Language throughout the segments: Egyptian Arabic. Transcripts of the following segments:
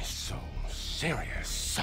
so serious?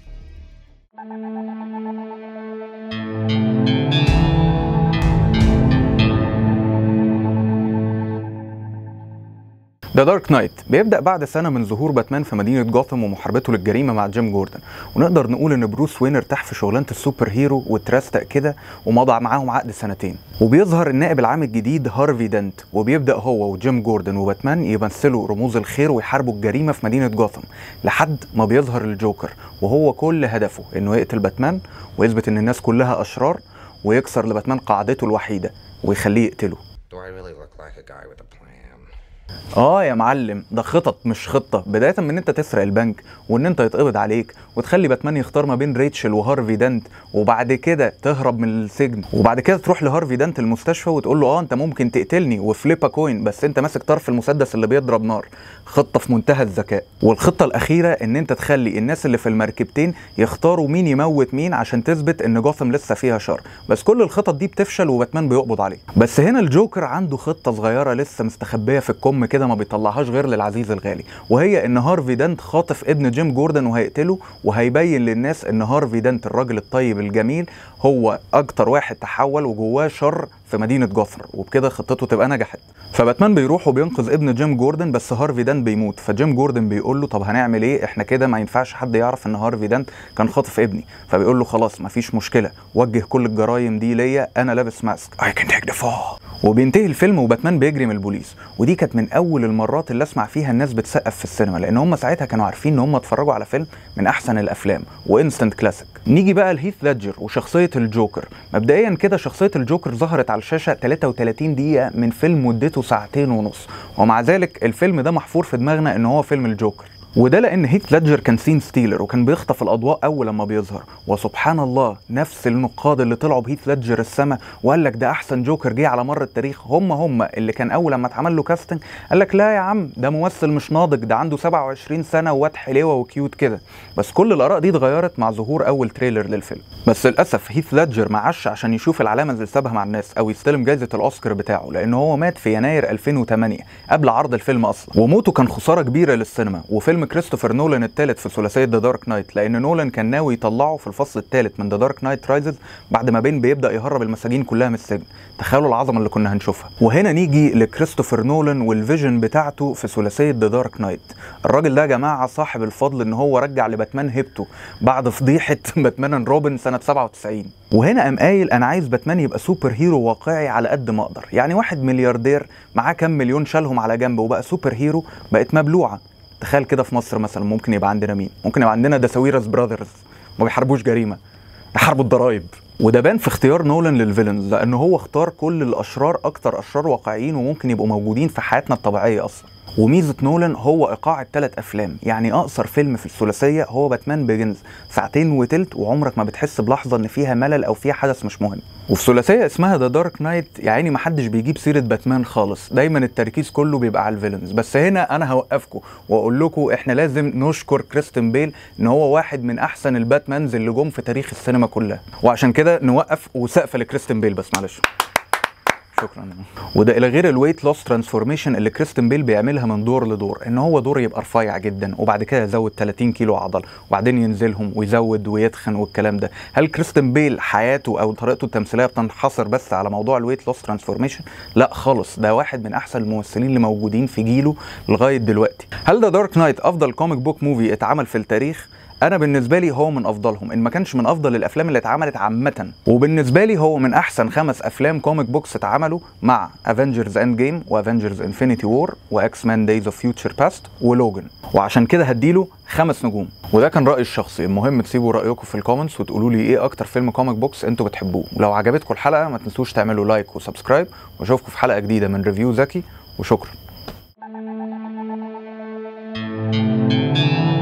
ذا دارك نايت بيبدأ بعد سنة من ظهور باتمان في مدينة جوثام ومحاربته للجريمة مع جيم جوردن ونقدر نقول إن بروس وين ارتاح في شغلانة السوبر هيرو واترستق كده ومضى معاهم عقد سنتين وبيظهر النائب العام الجديد هارفي دنت وبيبدأ هو وجيم جوردن وباتمان يمثلوا رموز الخير ويحاربوا الجريمة في مدينة جوثام لحد ما بيظهر الجوكر وهو كل هدفه إنه يقتل باتمان ويثبت إن الناس كلها أشرار ويكسر لباتمان قاعدته الوحيدة ويخليه يقتله Do I really look like a guy with a plan? اه يا معلم ده خطط مش خطه بدايه من ان انت تسرق البنك وان انت يتقبض عليك وتخلي باتمان يختار ما بين ريتشل وهارفي دنت وبعد كده تهرب من السجن وبعد كده تروح لهارفي دنت المستشفى وتقول له اه انت ممكن تقتلني وفليبا كوين بس انت ماسك طرف المسدس اللي بيضرب نار خطه في منتهى الذكاء والخطه الاخيره ان انت تخلي الناس اللي في المركبتين يختاروا مين يموت مين عشان تثبت ان جوثام لسه فيها شر بس كل الخطط دي بتفشل وباتمان بيقبض عليه بس هنا الجوكر عنده خطه صغيره لسه مستخبيه في الكم كده ما بيطلعهاش غير للعزيز الغالي وهي ان هارفي دنت خاطف ابن جيم جوردن وهيقتله وهيبين للناس ان هارفي دنت الراجل الطيب الجميل هو اكتر واحد تحول وجواه شر في مدينه جوثر وبكده خطته تبقى نجحت فباتمان بيروح وبينقذ ابن جيم جوردن بس هارفي دنت بيموت فجيم جوردن بيقول له طب هنعمل ايه احنا كده ما ينفعش حد يعرف ان هارفي دنت كان خاطف ابني فبيقول له خلاص مفيش مشكله وجه كل الجرايم دي ليا انا لابس ماسك I can take the fall وبينتهي الفيلم وباتمان بيجري من البوليس ودي كانت من اول المرات اللي اسمع فيها الناس بتسقف في السينما لان هم ساعتها كانوا عارفين ان هم اتفرجوا على فيلم من احسن الافلام وانستنت كلاسيك نيجي بقى لهيث ليدجر وشخصيه الجوكر مبدئيا كده شخصيه الجوكر ظهرت على الشاشه 33 دقيقه من فيلم مدته ساعتين ونص ومع ذلك الفيلم ده محفور في دماغنا ان هو فيلم الجوكر وده لان هيث ليدجر كان سين ستيلر وكان بيخطف الاضواء اول لما بيظهر وسبحان الله نفس النقاد اللي طلعوا بهيث ليدجر السما وقال لك ده احسن جوكر جه على مر التاريخ هم هم اللي كان اول لما اتعمل له كاستنج قال لك لا يا عم ده ممثل مش ناضج ده عنده 27 سنه وواد حلوه وكيوت كده بس كل الاراء دي اتغيرت مع ظهور اول تريلر للفيلم بس للاسف هيث ليدجر ما عاش عشان يشوف العلامه اللي سابها مع الناس او يستلم جائزه الاوسكار بتاعه لان هو مات في يناير 2008 قبل عرض الفيلم اصلا وموته كان خساره كبيره للسينما وفيلم كريستوفر نولان الثالث في ثلاثيه ذا دارك نايت لان نولان كان ناوي يطلعه في الفصل الثالث من ذا دارك نايت رايزز بعد ما بين بيبدا يهرب المساجين كلها من السجن تخيلوا العظمه اللي كنا هنشوفها وهنا نيجي لكريستوفر نولان والفيجن بتاعته في ثلاثيه ذا دارك نايت الراجل ده يا جماعه صاحب الفضل ان هو رجع لباتمان هيبته بعد فضيحه باتمان اند روبن سنه 97 وهنا قام قايل انا عايز باتمان يبقى سوبر هيرو واقعي على قد ما اقدر يعني واحد ملياردير معاه كام مليون شالهم على جنب وبقى سوبر هيرو بقت مبلوعه تخيل كده في مصر مثلا ممكن يبقى عندنا مين ممكن يبقى عندنا دساويرس براذرز ما بيحاربوش جريمه بيحاربوا الضرايب وده بان في اختيار نولان للفيلنز لان هو اختار كل الاشرار اكتر اشرار واقعيين وممكن يبقوا موجودين في حياتنا الطبيعيه اصلا وميزه نولان هو ايقاع الثلاث افلام يعني اقصر فيلم في الثلاثيه هو باتمان بيجنز ساعتين وتلت وعمرك ما بتحس بلحظه ان فيها ملل او فيها حدث مش مهم وفي ثلاثيه اسمها ذا دارك نايت يعني ما حدش بيجيب سيره باتمان خالص دايما التركيز كله بيبقى على الفيلنز بس هنا انا هوقفكم واقول لكم احنا لازم نشكر كريستن بيل ان هو واحد من احسن الباتمانز اللي جم في تاريخ السينما كلها وعشان كده نوقف وسقف لكريستن بيل بس معلش شكرا وده الى غير الويت لوس ترانسفورميشن اللي كريستن بيل بيعملها من دور لدور ان هو دور يبقى رفيع جدا وبعد كده يزود 30 كيلو عضل وبعدين ينزلهم ويزود ويتخن والكلام ده هل كريستن بيل حياته او طريقته التمثيليه بتنحصر بس على موضوع الويت لوس ترانسفورميشن لا خالص ده واحد من احسن الممثلين اللي موجودين في جيله لغايه دلوقتي هل ذا دارك نايت افضل كوميك بوك موفي اتعمل في التاريخ انا بالنسبه لي هو من افضلهم ان ما كانش من افضل الافلام اللي اتعملت عامه وبالنسبه لي هو من احسن خمس افلام كوميك بوكس اتعملوا مع افنجرز اند جيم وافنجرز انفينيتي وور واكس مان دايز اوف فيوتشر باست ولوجن وعشان كده هديله خمس نجوم وده كان رايي الشخصي المهم تسيبوا رايكم في الكومنتس وتقولوا لي ايه اكتر فيلم كوميك بوكس انتوا بتحبوه ولو عجبتكم الحلقه ما تنسوش تعملوا لايك وسبسكرايب واشوفكم في حلقه جديده من ريفيو ذكي وشكرا